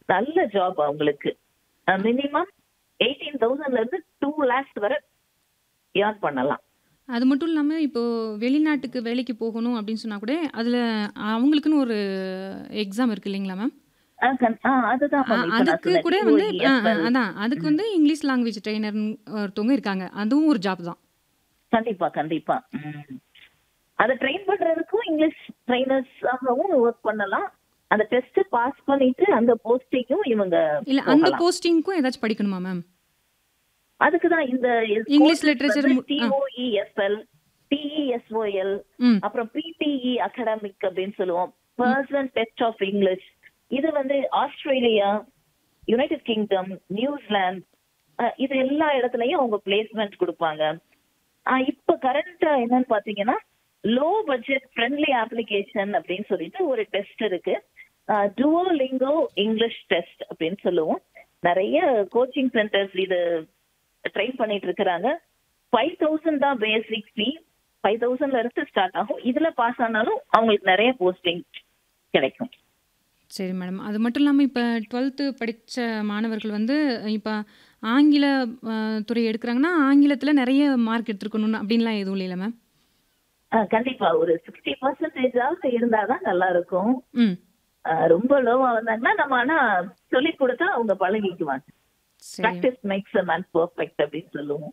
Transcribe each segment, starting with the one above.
நல்ல ஜாப் அவங்களுக்கு minimum eighteen தௌசண்ட்ல இருந்து டூ லேக்ஸ் வரை ஏர்ன் பண்ணலாம் அது மட்டும் இல்லாம இப்போ வெளிநாட்டுக்கு வேலைக்கு போகணும் அப்படின்னு சொன்னா கூட அதுல அவங்களுக்குன்னு ஒரு எக்ஸாம் இருக்கு இல்லைங்களா மேம் ஆ, கண்- ஆ, அதுதான் ma'am இப்ப நான் அதுக்கு சொன்னேன். கூட வந்து COE, ஆ, ஆ, FL. அதான் அதுக்கு வந்து இங்கிலீஷ் லாங்குவேஜ் ட்ரெயினர் ஒருத்தவங்க இருக்காங்க அதுவும் ஒரு ஜாப் தான் கண்டிப்பா கண்டிப்பா ம். அதை ட்ரெயின் பண்றதுக்கும் இங்கிலீஷ் ட்ரைனர்ஸாகவும் ஒர்க் பண்ணலாம் அந்த டெஸ்ட் பாஸ் பண்ணிட்டு அந்த போஸ்டிங்கும் இவங்க இல்ல அந்த போகலாம். போஸ்டிங்க்கும் ஏதாச்சும் படிக்கணுமா மேம் அதுக்கு தான் இந்த இங்கிலீஷ் literature மு- ஆ. டிஓஇஎஸ்எல் டிஇஎஸ்ஓஎல் ம் அப்புறம் பிடிஇ அகாடமிக் அப்படின்னு சொல்லுவோம் பர்சன் டெஸ்ட் ஆஃப் இங்கிலீஷ் இது வந்து ஆஸ்திரேலியா யுனைடெட் கிங்டம் நியூசிலாந்து அஹ், இது எல்லா இடத்துலயும் அவங்க பிளேஸ்மெண்ட் கொடுப்பாங்க அஹ், இப்ப கரண்டா என்னன்னு பாத்தீங்கன்னா லோ பட்ஜெட் ஃப்ரெண்ட்லி அப்ளிகேஷன் அப்படின்னு சொல்லிட்டு ஒரு டெஸ்ட் இருக்கு டுவோலிங்கோ இங்கிலீஷ் டெஸ்ட் அப்படின்னு சொல்லுவோம் நிறைய கோச்சிங் சென்டர்ஸ் இது ட்ரெயின் பண்ணிட்டு இருக்கிறாங்க ஃபைவ் தௌசண்ட் தான் பேசிக் ஃபீ ஃபைவ் தௌசண்ட்ல இருந்து ஸ்டார்ட் ஆகும் இதுல பாஸ் ஆனாலும் அவங்களுக்கு நிறைய போஸ்டிங் கிடைக்கும் சரி மேடம் அது மட்டும் இல்லாமல் இப்போ டுவெல்த்து படித்த மாணவர்கள் வந்து இப்போ ஆங்கில ஆ, துறை எடுக்கிறாங்கன்னா ஆங்கிலத்தில் நிறைய மார்க் எடுத்துருக்கணும்னு அப்படின்லாம் எதுவும் இல்லைல்ல மேம் அஹ், கண்டிப்பா ஒரு சிக்ஸ்டி பர்சன்டேஜாவது இருந்தாதான் நல்லா இருக்கும் ம் அஹ், ரொம்ப லோவா வந்தாங்கன்னா நம்ம ஆனா சொல்லி கொடுத்தா அவங்க பழகிக்குவாங்க சரி practice makes a man perfect அப்படின்னு சொல்லுவோம்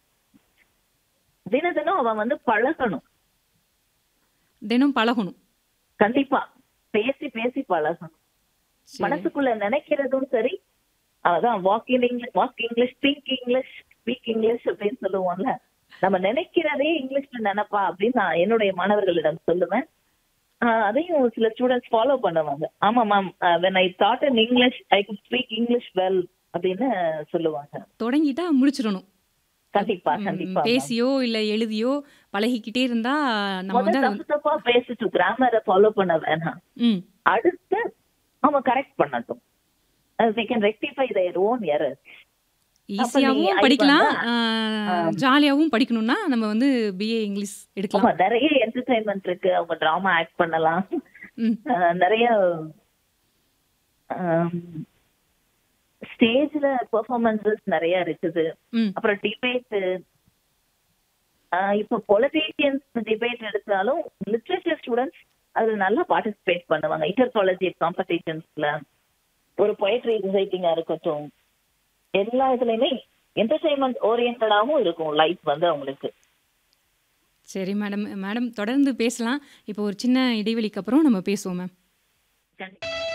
தின தினம் அவன் வந்து பழகணும் தினம் பழகணும் கண்டிப்பா பேசி பேசி பழகணும் சரி மனசுக்குள்ள நினைக்கிறதும் சரி அதான் walk in English walk English think English speak English அப்படின்னு சொல்லுவோம்ல நம்ம நினைக்கிறதே இங்கிலீஷ்ல நினைப்பா அப்படின்னு நான் என்னுடைய மாணவர்களிடம் சொல்லுவேன் ஆஹ் அதையும் சில ஸ்டூடெண்ட்ஸ் ஃபாலோ பண்ணுவாங்க ஆமா ma'am when I thought in English I could speak English well அப்படின்னு சொல்லுவாங்க தொடங்கிட்டா முடிச்சிடணும் கண்டிப்பா ம், கண்டிப்பா ma'am. பேசியோ இல்லை எழுதியோ பழகிக்கிட்டே இருந்தா நம்ம வந்து முதல்ல அது தப்பு தப்பா பேசிட்டு கிராமரை ஃபாலோ பண்ண வேணாம் ம் அடுத்து அவங்க கரெக்ட் பண்ணட்டும் they can rectify their own errors ஈஸியாகவும் நீங்க படிக்கலாம் இப்ப ஜாலியாகவும் படிக்கணும்னா நம்ம வந்து பிஏ இங்கிலீஷ் ஆமா எடுக்கலாம் நிறைய என்டர்டைன்மெண்ட் இருக்கு அவங்க டிராமா ஆக்ட் பண்ணலாம் ம் அஹ் நிறைய ஸ்டேஜ்ல பெர்ஃபார்மன்சஸ் நிறைய இருக்குது ம் அப்புறம் டிபேட் இப்போ பொலிட்டீஷியன்ஸ் டிபேட் எடுத்தாலும் லிட்ரேச்சர் ஸ்டூடெண்ட்ஸ் அதுல நல்லா பார்ட்டிசிபேட் பண்ணுவாங்க இன்டர் காலேஜ் காம்படிஷன்ஸ்ல ஒரு பொயட்ரி ரைட்டிங்கா இருக்கட்டும் எல்லா இதுலயுமே என்டர்டைன்மெண்ட் ஓரியன்டாவும் இருக்கும் லைஃப் வந்து அவங்களுக்கு சரி மேடம் மேடம் தொடர்ந்து பேசலாம் இப்போ ஒரு சின்ன இடைவெளிக்கு அப்புறம் நம்ம பேசுவோம் மேம் கண்டிப்பா